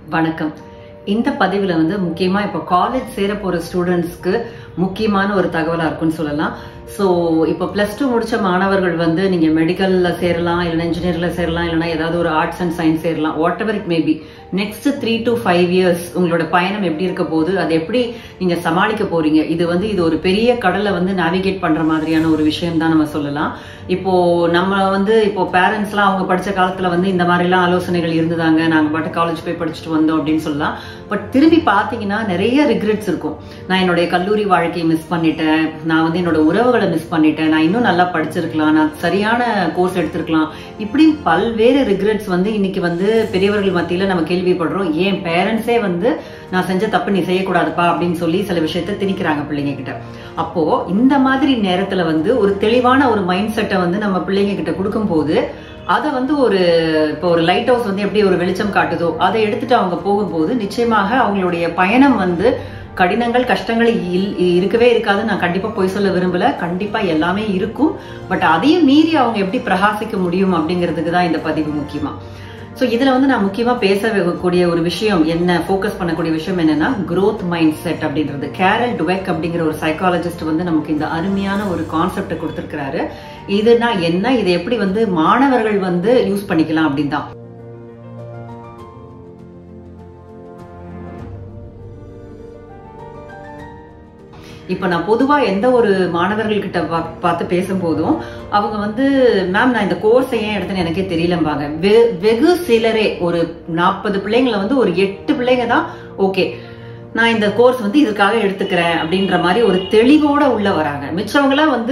வணக்கம் இந்த பதிவுல வந்து முக்கியமா இப்போ காலேஜ் சேர போற ஸ்டூடெண்ட்ஸ்க்கு முக்கியமான ஒரு தகவலா இருக்கும்னு சொல்லலாம் ஸோ இப்போ பிளஸ் டூ முடிச்ச மாணவர்கள் வந்து நீங்க மெடிக்கல்ல சேரலாம் இல்லைன்னா இன்ஜினியர்ல சேரலாம் இல்லைன்னா ஏதாவது ஒரு ஆர்ட்ஸ் அண்ட் சயின்ஸ் சேரலாம் whatever it maybe next three to five years உங்களோட பயணம் எப்படி இருக்க போகுது அதை எப்படி நீங்க சமாளிக்க போறீங்க இது வந்து இது ஒரு பெரிய கடலை வந்து நேவிகேட் பண்ற மாதிரியான ஒரு விஷயம் தான் நம்ம சொல்லலாம் இப்போ நம்ம வந்து இப்போ பேரண்ட்ஸ்லாம் அவங்க படிச்ச காலத்துல வந்து இந்த மாதிரிலாம் ஆலோசனைகள் இருந்ததாங்க நாங்க பாட்டு காலேஜ் போய் படிச்சுட்டு வந்தோம் அப்படின்னு சொல்லலாம் பட் திரும்பி பாத்தீங்கன்னா நிறைய ரிக்ரெட்ஸ் இருக்கும் நான் என்னுடைய கல்லூரி வாழ்க்கையை மிஸ் பண்ணிட்டேன் நான் வந்து என்னோட உறவுகளை மிஸ் பண்ணிட்டேன் நான் இன்னும் நல்லா படிச்சிருக்கலாம் நான் சரியான கோர்ஸ் எடுத்திருக்கலாம் இப்படி பல்வேறு ரிக்ரெட்ஸ் வந்து இன்னைக்கு வந்து பெரியவர்கள் மத்தியில நம்ம கேள்விப்படுறோம் ஏன் பேரண்ட்ஸே வந்து நான் செஞ்ச தப்பு நீ செய்யக்கூடாதுப்பா அப்படின்னு சொல்லி சில விஷயத்த திணிக்கிறாங்க பிள்ளைங்க கிட்ட அப்போ இந்த மாதிரி நேரத்துல வந்து ஒரு தெளிவான ஒரு மைண்ட் செட்டை வந்து நம்ம பிள்ளைங்க கிட்ட கொடுக்கும் போது அதை வந்து ஒரு இப்போ ஒரு லைட் ஹவுஸ் வந்து எப்படி ஒரு வெளிச்சம் காட்டுதோ அதை எடுத்துட்டு அவங்க போகும்போது நிச்சயமாக அவங்களுடைய பயணம் வந்து கடினங்கள் கஷ்டங்கள் இல்- இருக்கவே இருக்காது நான் கண்டிப்பா பொய் சொல்ல விரும்பல கண்டிப்பா எல்லாமே இருக்கும் பட் அதையும் மீறி அவங்க எப்படி பிரகாசிக்க முடியும் அப்படிங்கிறதுக்கு தான் இந்த பதிவு முக்கியமா சோ இதுல வந்து நான் முக்கியமா பேசக்கூடிய ஒரு விஷயம் என்ன ஃபோக்கஸ் பண்ணக்கூடிய விஷயம் என்னன்னா growth மைண்ட் செட் அப்படின்றது கேரல் டுவெக் அப்படிங்கிற ஒரு சைக்காலஜிஸ்ட் வந்து நமக்கு இந்த அருமையான ஒரு கான்செப்டை கொடுத்திருக்கிறாரு இதுனா என்ன இதை எப்படி வந்து மாணவர்கள் வந்து யூஸ் பண்ணிக்கலாம் அப்படின்னு தான் இப்ப நான் பொதுவா எந்த ஒரு மாணவர்கள் கிட்ட பா- பார்த்து பேசும்போதும் அவங்க வந்து மேம் நான் இந்த கோர்ஸ் ஏன் எடுத்தேன்னு எனக்கே தெரியலம்பாங்க வெ- வெகு சிலரே ஒரு நாற்பது பிள்ளைங்கள வந்து ஒரு எட்டு பிள்ளைங்க தான் ஓகே நான் இந்த கோர்ஸ் வந்து இதுக்காக எடுத்துக்கிறேன் அப்படின்ற மாதிரி ஒரு தெளிவோட உள்ள வராங்க மிச்சவங்களாம் வந்து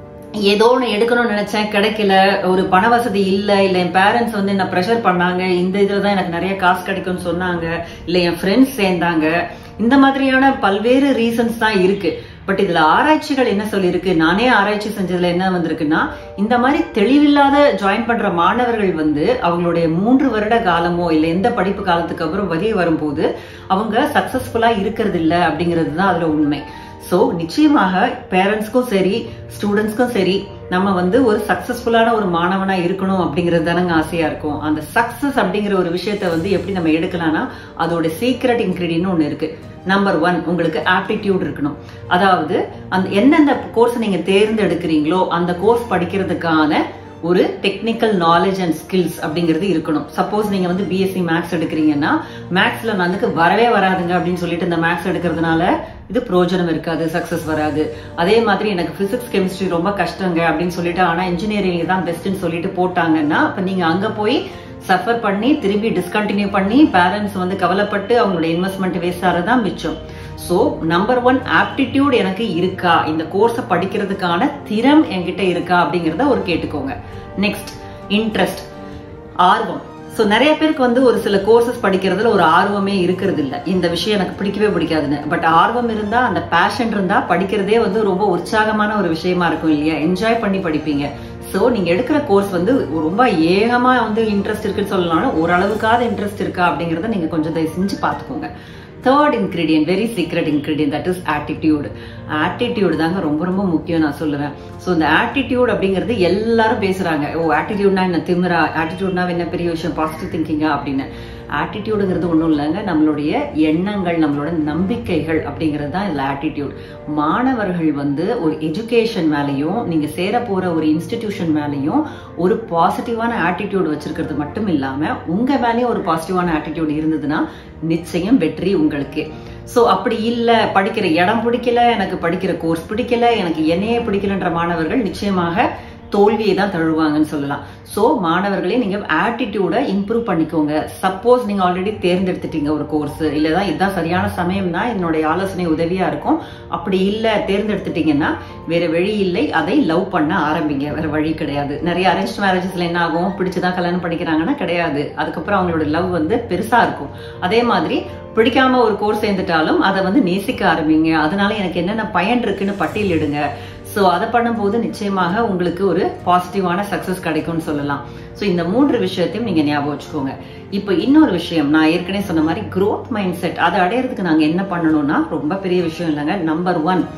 ஏதோ ஒன்று எடுக்கணும்னு நினைச்சேன் கிடைக்கல ஒரு பண வசதி இல்ல இல்ல என் பேரண்ட்ஸ் வந்து என்ன ப்ரெஷர் பண்ணாங்க இந்த இதுல தான் எனக்கு நிறைய காசு கிடைக்கும்னு சொன்னாங்க இல்ல என் ஃப்ரெண்ட்ஸ் சேர்ந்தாங்க இந்த மாதிரியான பல்வேறு ரீசன்ஸ் தான் இருக்கு பட் இதுல ஆராய்ச்சிகள் என்ன சொல்லியிருக்கு நானே ஆராய்ச்சி செஞ்சதுல என்ன வந்திருக்குன்னா இந்த மாதிரி தெளிவில்லாத ஜாயின் பண்ற மாணவர்கள் வந்து அவங்களுடைய மூன்று வருட காலமோ இல்ல எந்த படிப்பு காலத்துக்கு அப்புறம் வெளியே வரும்போது அவங்க சக்சஸ்ஃபுல்லா இருக்கிறது இல்ல அப்படிங்கிறது தான் அதுல உண்மை சோ நிச்சயமாக பேரண்ட்ஸ்க்கும் சரி ஸ்டூடெண்ட்ஸ்க்கும் சரி நம்ம வந்து ஒரு சக்சஸ்ஃபுல்லான ஒரு மாணவனா இருக்கணும் அப்படிங்கிறது தானங்க ஆசையா இருக்கும் அந்த சக்சஸ் அப்படிங்கிற ஒரு விஷயத்த வந்து எப்படி நம்ம எடுக்கலாம்னா அதோட சீக்ரெட் இன்கிரீடியன்ட் ஒன்னு இருக்கு நம்பர் ஒன் உங்களுக்கு ஆப்டிடியூட் இருக்கணும் அதாவது அந்த எந்தெந்த கோர்ஸ் நீங்க தேர்ந்தெடுக்கிறீங்களோ அந்த கோர்ஸ் படிக்கிறதுக்கான ஒரு டெக்னிக்கல் நாலேஜ் அண்ட் ஸ்கில்ஸ் அப்படிங்கிறது இருக்கணும் சப்போஸ் நீங்க வந்து பிஎஸ்சி மேக்ஸ் எடுக்கிறீங்கன்னா மேக்ஸ்ல வந்து வரவே வராதுங்க அப்படின்னு சொல்லிட்டு இந்த மேக்ஸ் எடுக்கிறதுனால இது பிரயோஜனம் இருக்காது சக்சஸ் வராது அதே மாதிரி எனக்கு பிசிக்ஸ் கெமிஸ்ட்ரி ரொம்ப கஷ்டங்க அப்படின்னு சொல்லிட்டு ஆனா இன்ஜினியரிங் தான் பெஸ்ட்னு சொல்லிட்டு போட்டாங்கன்னா அப்ப நீங்க அங்க போய் சஃபர் பண்ணி திரும்பி டிஸ்கண்டினியூ பண்ணி பேரண்ட்ஸ் வந்து கவலைப்பட்டு அவங்களோட இன்வெஸ்ட்மெண்ட் வேஸ்ட் ஆறதுதான் மிச்சம் சோ நம்பர் ஒன் ஆப்டிடியூட் எனக்கு இருக்கா இந்த கோர்ஸை படிக்கிறதுக்கான திறம் என்கிட்ட இருக்கா அப்படிங்கறத ஒரு கேட்டுக்கோங்க நெக்ஸ்ட் இன்ட்ரெஸ்ட் ஆர்வம் சோ நிறைய பேருக்கு வந்து ஒரு சில கோர்சஸ் படிக்கிறதுல ஒரு ஆர்வமே இருக்கிறது இல்ல இந்த விஷயம் எனக்கு பிடிக்கவே பிடிக்காதுன்னு பட் ஆர்வம் இருந்தா அந்த பேஷன் இருந்தா படிக்கிறதே வந்து ரொம்ப உற்சாகமான ஒரு விஷயமா இருக்கும் இல்லையா என்ஜாய் பண்ணி படிப்பீங்க சோ நீங்க எடுக்கிற கோர்ஸ் வந்து ரொம்ப ஏகமா வந்து இன்ட்ரெஸ்ட் இருக்குன்னு சொல்லலாம் ஓரளவுக்காவது இன்ட்ரெஸ்ட் இருக்கா அப்படிங்கறத நீங்க கொஞ்சம் தயவு செஞ்சு பாத்துக்கோங்க third ingredient very secret ingredient that is attitude attitude தாங்க ரொம்ப ரொம்ப முக்கியம் நான் சொல்லுவேன் ஸோ இந்த ஆட்டிடியூட் அப்படிங்கிறது எல்லாரும் பேசுறாங்க ஓ ஆட்டிடியூட்னா என்ன திமிரா ஆட்டிடியூட்னா என்ன பெரிய விஷயம் பாசிட்டிவ் திங்கிங்கா அப்படின்னு ஆட்டிடியூடுங்கிறது ஒன்றும் இல்லைங்க நம்மளுடைய எண்ணங்கள் நம்மளோட நம்பிக்கைகள் அப்படிங்கிறது தான் இதில் ஆட்டிடியூட் மாணவர்கள் வந்து ஒரு எஜுகேஷன் மேலேயும் நீங்க சேர போற ஒரு இன்ஸ்டிடியூஷன் மேலேயும் ஒரு பாசிட்டிவான ஆட்டிடியூட் வச்சிருக்கிறது மட்டும் இல்லாம உங்க மேலேயும் ஒரு பாசிட்டிவான ஆட்டிடியூட் இருந்ததுன்னா நிச்சயம் வெற்றி உங்களுக்கு சோ அப்படி இல்ல படிக்கிற இடம் பிடிக்கல எனக்கு படிக்கிற கோர்ஸ் பிடிக்கல எனக்கு என்னையே பிடிக்கலன்ற மாணவர்கள் நிச்சயமாக தோல்வியை தான் தழுவாங்கன்னு சொல்லலாம் சோ மாணவர்களே நீங்க ஆட்டிடியூட இம்ப்ரூவ் பண்ணிக்கோங்க சப்போஸ் நீங்க ஆல்ரெடி தேர்ந்தெடுத்துட்டீங்க ஒரு கோர்ஸ் இல்லதான் இதுதான் சரியான சமயம்னா என்னுடைய ஆலோசனை உதவியா இருக்கும் அப்படி இல்ல தேர்ந்தெடுத்துட்டீங்கன்னா வேற வழி இல்லை அதை லவ் பண்ண ஆரம்பிங்க வேற வழி கிடையாது நிறைய அரேஞ்ச் மேரேஜஸ்ல என்ன ஆகும் பிடிச்சுதான் கல்யாணம் பண்ணிக்கிறாங்கன்னா கிடையாது அதுக்கப்புறம் அவங்களோட லவ் வந்து பெருசா இருக்கும் அதே மாதிரி பிடிக்காம ஒரு கோர்ஸ் சேர்ந்துட்டாலும் அதை வந்து நேசிக்க ஆரம்பிங்க அதனால எனக்கு என்னென்ன பயன் இருக்குன்னு பட்டியலிடுங்க சோ அதை பண்ணும்போது நிச்சயமாக உங்களுக்கு ஒரு பாசிட்டிவான சக்சஸ் கிடைக்கும்னு சொல்லலாம் சோ இந்த மூன்று விஷயத்தையும் நீங்க ஞாபகம் வச்சுக்கோங்க இப்போ இன்னொரு விஷயம் நான் ஏற்கனவே சொன்ன மாதிரி growth மைண்ட் செட் அதை அடையறதுக்கு நாங்க என்ன பண்ணணும்னா ரொம்ப பெரிய விஷயம் இல்லைங்க நம்பர் ஒன்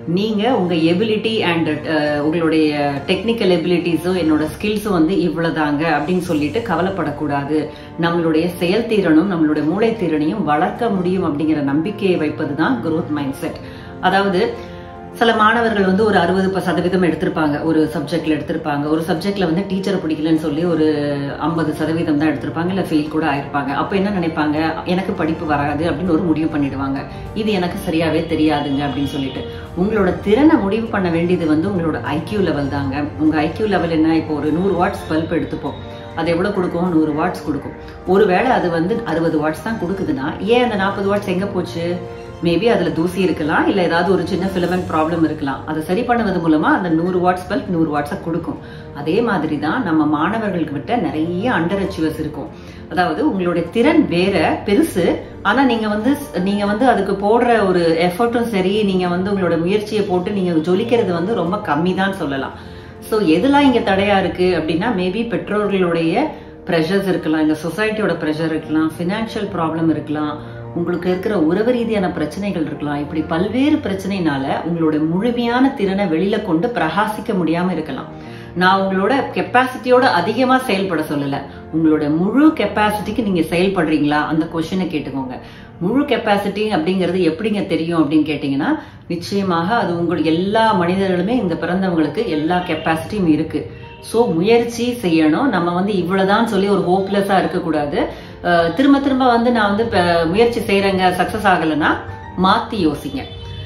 நீங்க உங்க எபிலிட்டி அண்ட் உங்களுடைய டெக்னிக்கல் எபிலிட்டிஸும் என்னோட ஸ்கில்ஸும் வந்து இவ்வளவுதாங்க அப்படின்னு சொல்லிட்டு கவலைப்படக்கூடாது நம்மளுடைய செயல்திறனும் நம்மளுடைய மூளை திறனையும் வளர்க்க முடியும் அப்படிங்கிற நம்பிக்கையை வைப்பது தான் growth மைண்ட் செட் அதாவது சில மாணவர்கள் வந்து ஒரு அறுபது சதவீதம் எடுத்திருப்பாங்க ஒரு சப்ஜெக்ட்ல எடுத்திருப்பாங்க ஒரு சப்ஜெக்ட்ல வந்து டீச்சரை பிடிக்கலன்னு சொல்லி ஒரு ஐம்பது சதவீதம் தான் எடுத்திருப்பாங்க இல்ல ஃபெயில் கூட ஆயிருப்பாங்க அப்ப என்ன நினைப்பாங்க எனக்கு படிப்பு வராது அப்படின்னு ஒரு முடிவு பண்ணிடுவாங்க இது எனக்கு சரியாவே தெரியாதுங்க அப்படின்னு சொல்லிட்டு உங்களோட திறனை முடிவு பண்ண வேண்டியது வந்து உங்களோட ஐக்கியூ லெவல் தாங்க உங்க ஐக்கியூ லெவல் என்ன இப்போ ஒரு நூறு வாட்ஸ் பல்ப் எடுத்துப்போம் அது எவ்வளவு கொடுக்கும் நூறு வாட்ஸ் கொடுக்கும் ஒருவேளை அது வந்து அறுபது வாட்ஸ் தான் கொடுக்குதுன்னா ஏன் அந்த நாற்பது வாட்ஸ் எங்க போச்சு மேபி அதுல தூசி இருக்கலாம் இல்ல ஏதாவது ஒரு சின்ன ஃபிலமெண்ட் ப்ராப்ளம் இருக்கலாம் அதை சரி பண்ணுவது மூலமா அந்த நூறு வாட்ஸ் பல்ப் நூறு வாட்ஸை கொடுக்கும் அதே மாதிரி தான் நம்ம மாணவர்களுக்கு விட்ட நிறைய அண்டர் அச்சீவர்ஸ் இருக்கும் அதாவது உங்களுடைய திறன் வேற பெருசு ஆனா நீங்க வந்து நீங்க வந்து அதுக்கு போடுற ஒரு எஃபர்ட்டும் சரி நீங்க வந்து உங்களோட முயற்சியை போட்டு நீங்க ஜொலிக்கிறது வந்து ரொம்ப கம்மி தான் சொல்லலாம் சோ எதெல்லாம் இங்க தடையா இருக்கு அப்படின்னா மேபி பெற்றோர்களுடைய ப்ரெஷர்ஸ் இருக்கலாம் இந்த சொசைட்டியோட ப்ரெஷர் இருக்கலாம் ஃபினான்ஷியல் ப்ராப்ளம் இருக்கலாம் உங்களுக்கு இருக்கிற உறவு ரீதியான பிரச்சனைகள் இருக்கலாம் இப்படி பல்வேறு பிரச்சனைனால உங்களோட முழுமையான திறனை வெளியில கொண்டு பிரகாசிக்க முடியாம இருக்கலாம் நான் உங்களோட கெப்பாசிட்டியோட அதிகமா செயல்பட சொல்லல உங்களோட முழு கெப்பாசிட்டிக்கு நீங்க செயல்படுறீங்களா அந்த கொஸ்டினை கேட்டுக்கோங்க முழு கெப்பாசிட்டி அப்படிங்கிறது எப்படிங்க தெரியும் அப்படின்னு கேட்டீங்கன்னா நிச்சயமாக அது உங்களுக்கு எல்லா மனிதர்களுமே இந்த பிறந்தவங்களுக்கு எல்லா கெப்பாசிட்டியும் இருக்கு சோ முயற்சி செய்யணும் நம்ம வந்து இவ்வளவுதான் சொல்லி ஒரு ஹோப்லெஸ்ஸா இருக்கக்கூடாது அஹ் திரும்ப திரும்ப வந்து நான் வந்து இப்ப முயற்சி செய்யறேங்க சக்சஸ் ஆகலைன்னா மாத்தி யோசிங்க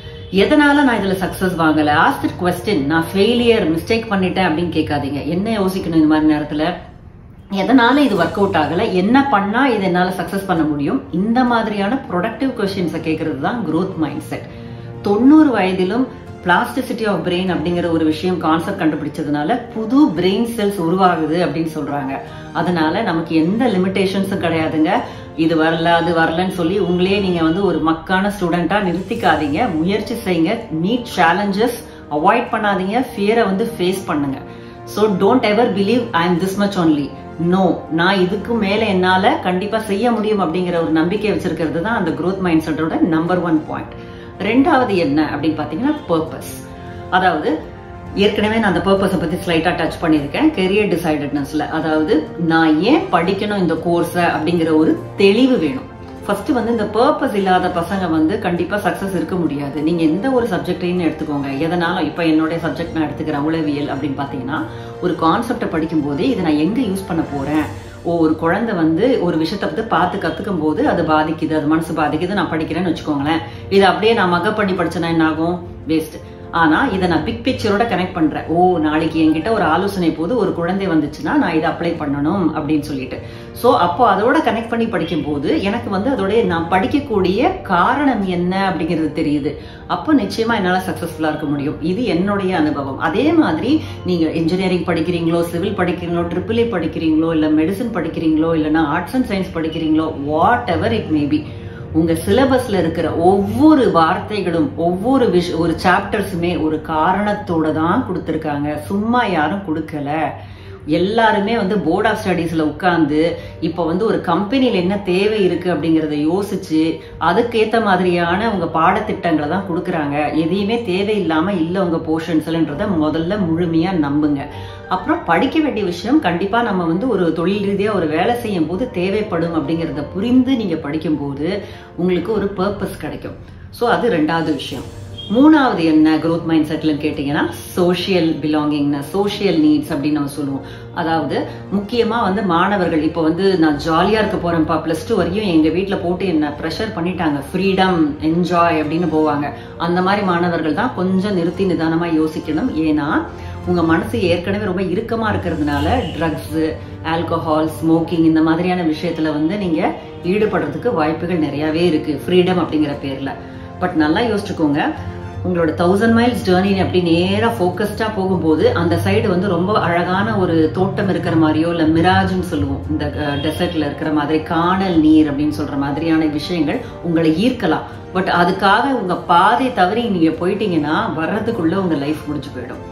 எதனால நான் இதுல சக்சஸ் வாங்கல ஆஸ்ட் கொஸ்டின் நான் ஃபெயிலியர் மிஸ்டேக் பண்ணிட்டேன் அப்படின்னு கேட்காதீங்க என்ன யோசிக்கணும் இந்த மாதிரி நேரத்துல எதனால இது ஒர்க் அவுட் ஆகல என்ன பண்ணா இது என்னால சக்சஸ் பண்ண முடியும் இந்த மாதிரியான ப்ரொடக்டிவ் கொஸ்டின்ஸை கேட்கறது தான் growth மைண்ட் செட் தொண்ணூறு வயதிலும் பிளாஸ்டிசிட்டி ஆஃப் பிரெயின் அப்படிங்கிற ஒரு விஷயம் கான்செப்ட் கண்டுபிடிச்சதுனால புது பிரெயின் செல்ஸ் உருவாகுது அப்படின்னு சொல்றாங்க அதனால நமக்கு எந்த லிமிடேஷன்ஸும் கிடையாதுங்க இது வரல அது வரலன்னு சொல்லி உங்களே நீங்க வந்து ஒரு மக்கான ஸ்டூடெண்டா நிறுத்திக்காதீங்க முயற்சி செய்யுங்க மீட் சேலஞ்சஸ் அவாய்ட் பண்ணாதீங்க ஃபியரை வந்து ஃபேஸ் பண்ணுங்க so don't ever believe I am this much only no நான் இதுக்கு மேல என்னால கண்டிப்பா செய்ய முடியும் அப்படிங்கிற ஒரு நம்பிக்கை வச்சிருக்கிறது தான் அந்த growth மைண்ட் செட்டோட நம்பர் ஒன் பாயிண்ட் ரெண்டாவது என்ன அப்படின்னு பாத்தீங்கன்னா பர்பஸ் அதாவது ஏற்கனவே நான் அந்த பர்பஸை பத்தி ஸ்லைட்டா டச் பண்ணியிருக்கேன் கெரியர் டிசைடட்னஸ்ல அதாவது நான் ஏன் படிக்கணும் இந்த கோர்ஸை அப்படிங்கிற ஒரு தெளிவு வேணும் ஃபர்ஸ்ட் வந்து இந்த பர்பஸ் இல்லாத பசங்க வந்து கண்டிப்பா சக்சஸ் இருக்க முடியாது நீங்க எந்த ஒரு சப்ஜெக்டையும் எடுத்துக்கோங்க எதனால இப்ப என்னுடைய சப்ஜெக்ட் நான் எடுத்துக்கிறேன் உளவியல் அப்படின்னு பாத்தீங்கன்னா ஒரு கான்செப்டை படிக்கும் போதே இதை நான் எங்க யூஸ் பண்ண போறேன் ஓ ஒரு குழந்தை வந்து ஒரு விஷயத்தை வந்து பார்த்து கத்துக்கும் போது அது பாதிக்குது அது மனசு பாதிக்குது நான் படிக்கிறேன்னு வச்சுக்கோங்களேன் இது அப்படியே நான் மக பண்ணி படிச்சேன்னா என்ன ஆகும் வேஸ்ட் ஆனா இதை நான் பிக் பிக்சரோட கனெக்ட் பண்றேன் ஓ நாளைக்கு என்கிட்ட ஒரு ஆலோசனை போது ஒரு குழந்தை வந்துச்சுன்னா நான் இதை அப்ளை பண்ணணும் அப்படின்னு சொல்லிட்டு சோ அப்போ அதோட கனெக்ட் பண்ணி படிக்கும் போது எனக்கு வந்து அதோட நான் படிக்கக்கூடிய காரணம் என்ன அப்படிங்கிறது தெரியுது அப்போ நிச்சயமா என்னால சக்சஸ்ஃபுல்லா இருக்க முடியும் இது என்னுடைய அனுபவம் அதே மாதிரி நீங்க இன்ஜினியரிங் படிக்கிறீங்களோ சிவில் படிக்கிறீங்களோ ட்ரிபிள் படிக்கிறீங்களோ இல்ல மெடிசன் படிக்கிறீங்களோ இல்லைன்னா ஆர்ட்ஸ் அண்ட் சயின்ஸ் படிக்கிறீங்களோ வாட் எவர் இட் மேபி உங்க சிலபஸ்ல இருக்கிற ஒவ்வொரு வார்த்தைகளும் ஒவ்வொரு விஷ ஒரு சாப்டர்ஸுமே ஒரு காரணத்தோட தான் கொடுத்துருக்காங்க சும்மா யாரும் கொடுக்கல எல்லாருமே வந்து போர்ட் ஆஃப் ஸ்டடீஸ்ல உட்கார்ந்து இப்ப வந்து ஒரு கம்பெனில என்ன தேவை இருக்கு அப்படிங்கறத யோசிச்சு அதுக்கேத்த மாதிரியான உங்க பாடத்திட்டங்களை தான் கொடுக்கறாங்க எதையுமே தேவையில்லாம இல்ல உங்க போர்ஷன்ஸ்லன்றத முதல்ல முழுமையா நம்புங்க அப்புறம் படிக்க வேண்டிய விஷயம் கண்டிப்பா நம்ம வந்து ஒரு தொழில் ரீதியா ஒரு வேலை செய்யும் போது தேவைப்படும் அப்படிங்கறத புரிந்து நீங்க படிக்கும் போது உங்களுக்கு ஒரு பர்பஸ் கிடைக்கும் சோ அது ரெண்டாவது விஷயம் மூணாவது என்ன growth மைண்ட் செட்லன்னு கேட்டீங்கன்னா சோஷியல் பிலாங்கிங்னஸ் சோஷியல் நீட்ஸ் அப்படின்னு நம்ம சொல்லுவோம் அதாவது முக்கியமா வந்து மாணவர்கள் இப்போ வந்து நான் ஜாலியா இருக்க போறேன்ப்பா பிளஸ் டூ வரையும் எங்க வீட்ல போட்டு என்ன ப்ரெஷர் பண்ணிட்டாங்க ஃப்ரீடம் என்ஜாய் அப்படின்னு போவாங்க அந்த மாதிரி மாணவர்கள் தான் கொஞ்சம் நிறுத்தி நிதானமா யோசிக்கணும் ஏன்னா உங்க மனசு ஏற்கனவே ரொம்ப இறுக்கமா இருக்கிறதுனால ட்ரக்ஸ் ஆல்கஹால் ஸ்மோக்கிங் இந்த மாதிரியான விஷயத்துல வந்து நீங்க ஈடுபடுறதுக்கு வாய்ப்புகள் நிறையவே இருக்கு ஃப்ரீடம் அப்படிங்கிற பேர்ல பட் நல்லா யோசிச்சுக்கோங்க உங்களோட தௌசண்ட் மைல்ஸ் ஜேர்னி அப்படி நேரா ஃபோக்கஸ்டா போகும்போது அந்த சைடு வந்து ரொம்ப அழகான ஒரு தோட்டம் இருக்கிற மாதிரியோ இல்ல மிராஜ்னு சொல்லுவோம் இந்த டெசர்ட்ல இருக்கிற மாதிரி காணல் நீர் அப்படின்னு சொல்ற மாதிரியான விஷயங்கள் உங்களை ஈர்க்கலாம் பட் அதுக்காக உங்க பாதை தவறி நீங்க போயிட்டீங்கன்னா வர்றதுக்குள்ள உங்க லைஃப் முடிஞ்சு போயிடும் ஸோ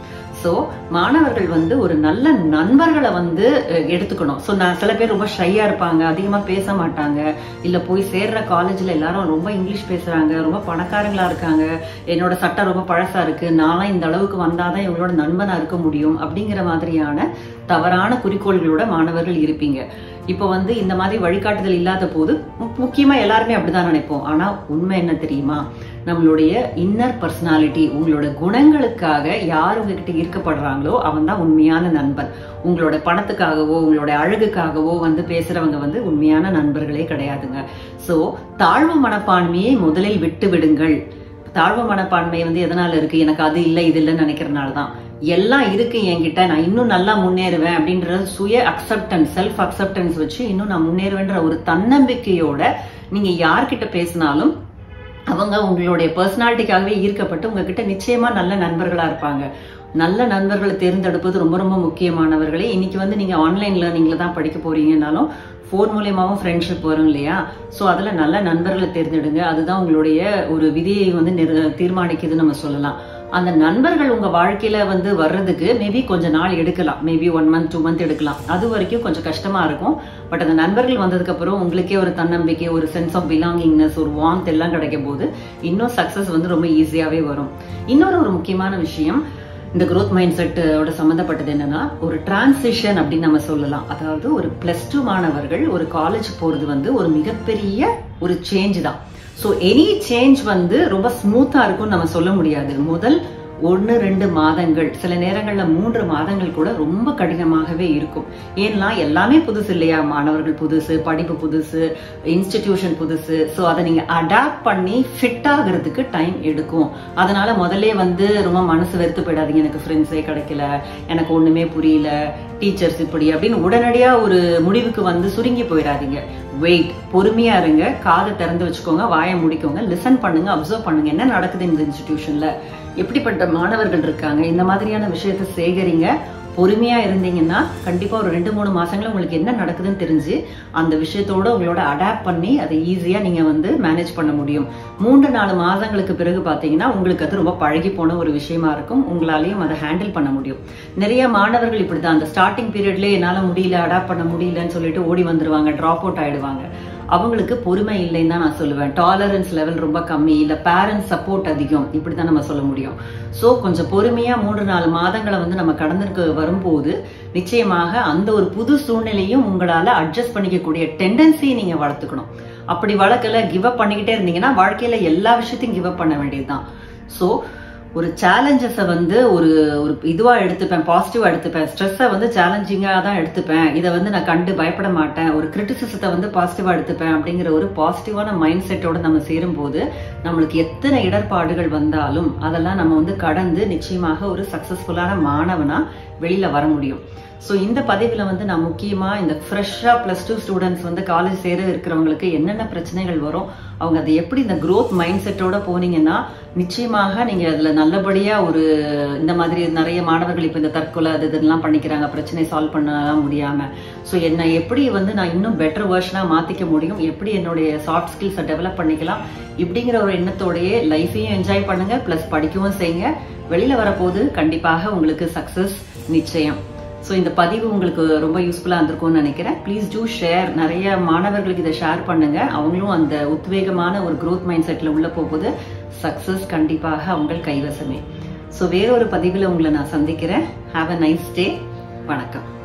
சோ மாணவர்கள் வந்து ஒரு நல்ல நண்பர்களை வந்து அஹ், எடுத்துக்கணும் சோ நான் சில பேர் ரொம்ப ஷையா இருப்பாங்க அதிகமா பேச மாட்டாங்க இல்ல போய் சேர்ற காலேஜ்ல எல்லாரும் ரொம்ப இங்கிலீஷ் பேசுறாங்க ரொம்ப பணக்காரங்களா இருக்காங்க என்னோட சட்டம் ரொம்ப பழசா இருக்கு நான்லாம் இந்த அளவுக்கு வந்தாதான் இவங்களோட நண்பனா இருக்க முடியும் அப்படிங்கிற மாதிரியான தவறான குறிக்கோள்களோட மாணவர்கள் இருப்பீங்க இப்போ வந்து இந்த மாதிரி வழிகாட்டுதல் இல்லாத போது மு- முக்கியமா எல்லாருமே அப்படிதான் நினைப்போம் ஆனா உண்மை என்ன தெரியுமா நம்மளுடைய இன்னர் பர்சனாலிட்டி உங்களோட குணங்களுக்காக யார் உங்ககிட்ட ஈர்க்கப்படுறாங்களோ அவன் தான் உண்மையான நண்பன் உங்களோட பணத்துக்காகவோ உங்களோட அழகுக்காகவோ வந்து பேசுறவங்க வந்து உண்மையான நண்பர்களே கிடையாதுங்க சோ தாழ்வு மனப்பான்மையை முதலில் விட்டு விடுங்கள் தாழ்வு மனப்பான்மை வந்து எதனால இருக்கு எனக்கு அது இல்லை இது இல்லைன்னு நினைக்கிறதுனால தான் எல்லாம் இருக்கு என்கிட்ட நான் இன்னும் நல்லா முன்னேறுவேன் அப்படின்ற சுய அக்செப்டன்ஸ் செல்ஃப் அக்செப்டன்ஸ் வச்சு இன்னும் நான் முன்னேறுவேன்ற ஒரு தன்னம்பிக்கையோட நீங்க யார்கிட்ட பேசினாலும் அவங்க உங்களுடைய பர்சனாலிட்டிக்காகவே ஈர்க்கப்பட்டு உங்ககிட்ட நிச்சயமா நல்ல நண்பர்களா இருப்பாங்க நல்ல நண்பர்களை தேர்ந்தெடுப்பது ரொம்ப ரொம்ப முக்கியமானவர்களே இன்னைக்கு வந்து நீங்க ஆன்லைன் லேர்னிங்ல தான் படிக்க போறீங்கன்னாலும் ஃபோன் மூலியமாவும் ஃப்ரெண்ட்ஷிப் வரும் இல்லையா ஸோ அதுல நல்ல நண்பர்களை தேர்ந்தெடுங்க அதுதான் உங்களுடைய ஒரு விதியை வந்து நிர்- தீர்மானிக்குதுன்னு நம்ம சொல்லலாம் அந்த நண்பர்கள் உங்க வாழ்க்கையில வந்து வர்றதுக்கு மேபி கொஞ்ச நாள் எடுக்கலாம் maybe one month two month எடுக்கலாம் அது வரைக்கும் கொஞ்சம் கஷ்டமா இருக்கும் பட் அந்த நண்பர்கள் வந்ததுக்கு அப்புறம் உங்களுக்கே ஒரு தன்னம்பிக்கை ஒரு சென்ஸ் ஆஃப் பிலாங்கிங்னஸ் ஒரு வாந்த் எல்லாம் கிடைக்கும் போது இன்னும் சக்சஸ் வந்து ரொம்ப ஈஸியாவே வரும் இன்னொரு ஒரு முக்கியமான விஷயம் இந்த growth மைண்ட் செட்டோட சம்மந்தப்பட்டது என்னன்னா ஒரு டிரான்சிஷன் அப்படின்னு நம்ம சொல்லலாம் அதாவது ஒரு பிளஸ் டூ மாணவர்கள் ஒரு காலேஜ் போறது வந்து ஒரு மிகப்பெரிய ஒரு சேஞ்ச் தான் ஸோ எனி சேஞ்ச் வந்து ரொம்ப ஸ்மூத்தா இருக்கும்னு நம்ம சொல்ல முடியாது முதல் ஒன்று ரெண்டு மாதங்கள் சில நேரங்கள்ல மூன்று மாதங்கள் கூட ரொம்ப கடினமாகவே இருக்கும் ஏன்னா எல்லாமே புதுசு இல்லையா மாணவர்கள் புதுசு படிப்பு புதுசு இன்ஸ்டிடியூஷன் புதுசு ஸோ அதை நீங்க அடாப்ட் பண்ணி ஃபிட் ஆகுறதுக்கு டைம் எடுக்கும் அதனால முதல்ல வந்து ரொம்ப மனசு வெறுத்து போயிடாதீங்க எனக்கு ஃப்ரெண்ட்ஸே கிடைக்கல எனக்கு ஒண்ணுமே புரியல டீச்சர்ஸ் இப்படி அப்படின்னு உடனடியா ஒரு முடிவுக்கு வந்து சுருங்கி போயிடாதீங்க வெயிட் பொறுமையா இருங்க காதை திறந்து வச்சுக்கோங்க வாயை முடிக்கோங்க லிசன் பண்ணுங்க அப்சர்வ் பண்ணுங்க என்ன நடக்குது இந்த இன்ஸ்டிடியூஷன்ல எப்படிப்பட்ட மாணவர்கள் இருக்காங்க இந்த மாதிரியான விஷயத்தை சேகரிங்க பொறுமையா இருந்தீங்கன்னா கண்டிப்பா ஒரு ரெண்டு மூணு மாசங்கள உங்களுக்கு என்ன நடக்குதுன்னு தெரிஞ்சு அந்த விஷயத்தோட உங்களோட அடாப்ட் பண்ணி அதை ஈஸியா நீங்க வந்து மேனேஜ் பண்ண முடியும் மூன்று நாலு மாதங்களுக்கு பிறகு பாத்தீங்கன்னா உங்களுக்கு அது ரொம்ப பழகி போன ஒரு விஷயமா இருக்கும் உங்களாலையும் அதை ஹேண்டில் பண்ண முடியும் நிறைய மாணவர்கள் இப்படிதான் அந்த ஸ்டார்டிங் பீரியட்லயே என்னால முடியல அடாப்ட் பண்ண முடியலன்னு சொல்லிட்டு ஓடி வந்துருவாங்க டிராப் அவுட் ஆயிடுவாங்க அவங்களுக்கு பொறுமை இல்லைன்னு தான் நான் சொல்லுவேன் டாலரன்ஸ் லெவல் ரொம்ப கம்மி இல்ல பேரண்ட்ஸ் சப்போர்ட் அதிகம் இப்படிதான் நம்ம சொல்ல முடியும் சோ கொஞ்சம் பொறுமையா மூன்று நாலு மாதங்களை வந்து நம்ம கடந்திருக்கு வரும்போது நிச்சயமாக அந்த ஒரு புது சூழ்நிலையும் உங்களால அட்ஜஸ்ட் பண்ணிக்கக்கூடிய டெண்டன்சி நீங்க வளர்த்துக்கணும் அப்படி வளர்க்கல கிவ் அப் பண்ணிக்கிட்டே இருந்தீங்கன்னா வாழ்க்கையில எல்லா விஷயத்தையும் கிவ் அப் பண்ண வேண்டியதுதான் சோ ஒரு சேலஞ்சஸை வந்து ஒரு ஒரு இதுவா எடுத்துப்பேன் பாசிட்டிவா எடுத்துப்பேன் ஸ்ட்ரெஸ்ஸை வந்து சேலஞ்சிங்கா தான் எடுத்துப்பேன் இதை வந்து நான் கண்டு பயப்பட மாட்டேன் ஒரு கிரிட்டிசிசத்தை வந்து பாசிட்டிவா எடுத்துப்பேன் அப்படிங்கிற ஒரு பாசிட்டிவான மைண்ட் செட்டோட நம்ம சேரும்போது நம்மளுக்கு எத்தனை இடர்பாடுகள் வந்தாலும் அதெல்லாம் நம்ம வந்து கடந்து நிச்சயமாக ஒரு சக்சஸ்ஃபுல்லான மாணவனா வெளியில வர முடியும் ஸோ இந்த பதிவுல வந்து நான் முக்கியமா இந்த ஃப்ரெஷ்ஷா பிளஸ் டூ ஸ்டூடெண்ட்ஸ் வந்து காலேஜ் சேர இருக்கிறவங்களுக்கு என்னென்ன பிரச்சனைகள் வரும் அவங்க அதை எப்படி இந்த growth மைண்ட் செட்டோட போனீங்கன்னா நிச்சயமாக நீங்க அதுல நல்லபடியா ஒரு இந்த மாதிரி நிறைய மாணவர்கள் இப்ப இந்த தற்கொலை அது இதெல்லாம் பண்ணிக்கிறாங்க பிரச்சனை சால்வ் பண்ணலாம் முடியாம ஸோ என்ன எப்படி வந்து நான் இன்னும் பெட்டர் வேர்ஷனா மாத்திக்க முடியும் எப்படி என்னுடைய சாஃப்ட் ஸ்கில்ஸை டெவலப் பண்ணிக்கலாம் இப்படிங்கிற ஒரு எண்ணத்தோடயே லைஃபையும் என்ஜாய் பண்ணுங்க பிளஸ் படிக்கவும் செய்யுங்க வெளியில வரப்போது கண்டிப்பாக உங்களுக்கு சக்சஸ் நிச்சயம் ஸோ இந்த பதிவு உங்களுக்கு ரொம்ப யூஸ்ஃபுல்லாக இருந்திருக்கும்னு நினைக்கிறேன் ப்ளீஸ் டூ ஷேர் நிறைய மாணவர்களுக்கு இதை ஷேர் பண்ணுங்க அவங்களும் அந்த உத்வேகமான ஒரு growth மைண்ட் செட்டில் உள்ள போகுது சக்ஸஸ் கண்டிப்பாக அவங்க கைவசமே ஸோ வேறொரு பதிவில் உங்களை நான் சந்திக்கிறேன் ஹாவ் அ நைஸ் டே வணக்கம்